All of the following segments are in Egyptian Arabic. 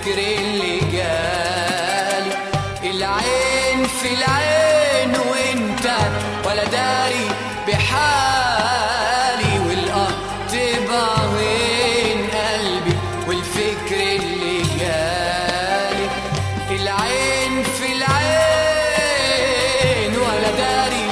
والفكر اللي جالي العين في العين وانت ولا داري بحالي والقهر تبقى وين قلبي والفكر اللي جالي العين في العين ولا داري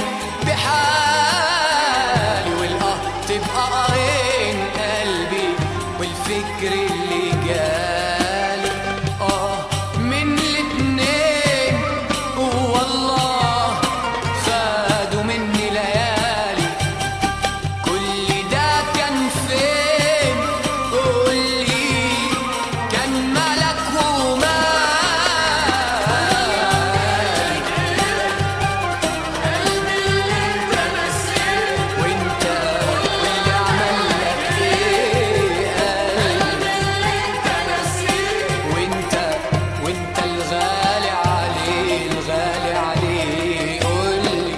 بحالي والقهر تبقى وين قلبي والفكر اللي جالي اه من الاتنين والله خدوا مني ليالي كل ده كان فين قولي كان ملك ومال وانت واللي عمل لك ايه وانت وانت الغالي عليه الغالي عليه قولي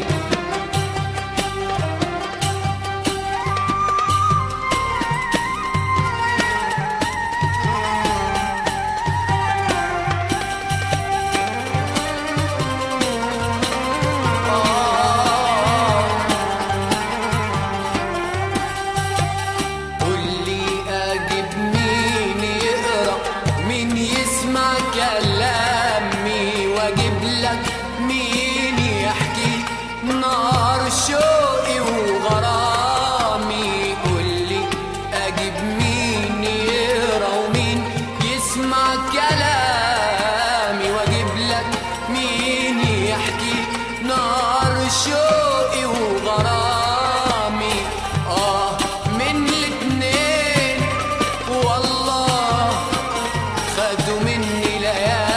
قولي اجيب مين يقرا مين يسمع كلامي واجيب لك مين يحكي نار شوقي وغرامي قولي اجيب مين يقرا ومين يسمع كلامي واجيب لك مين يحكي نار شوقي وغرامي اه من الاتنين والله خدوا مني ليالي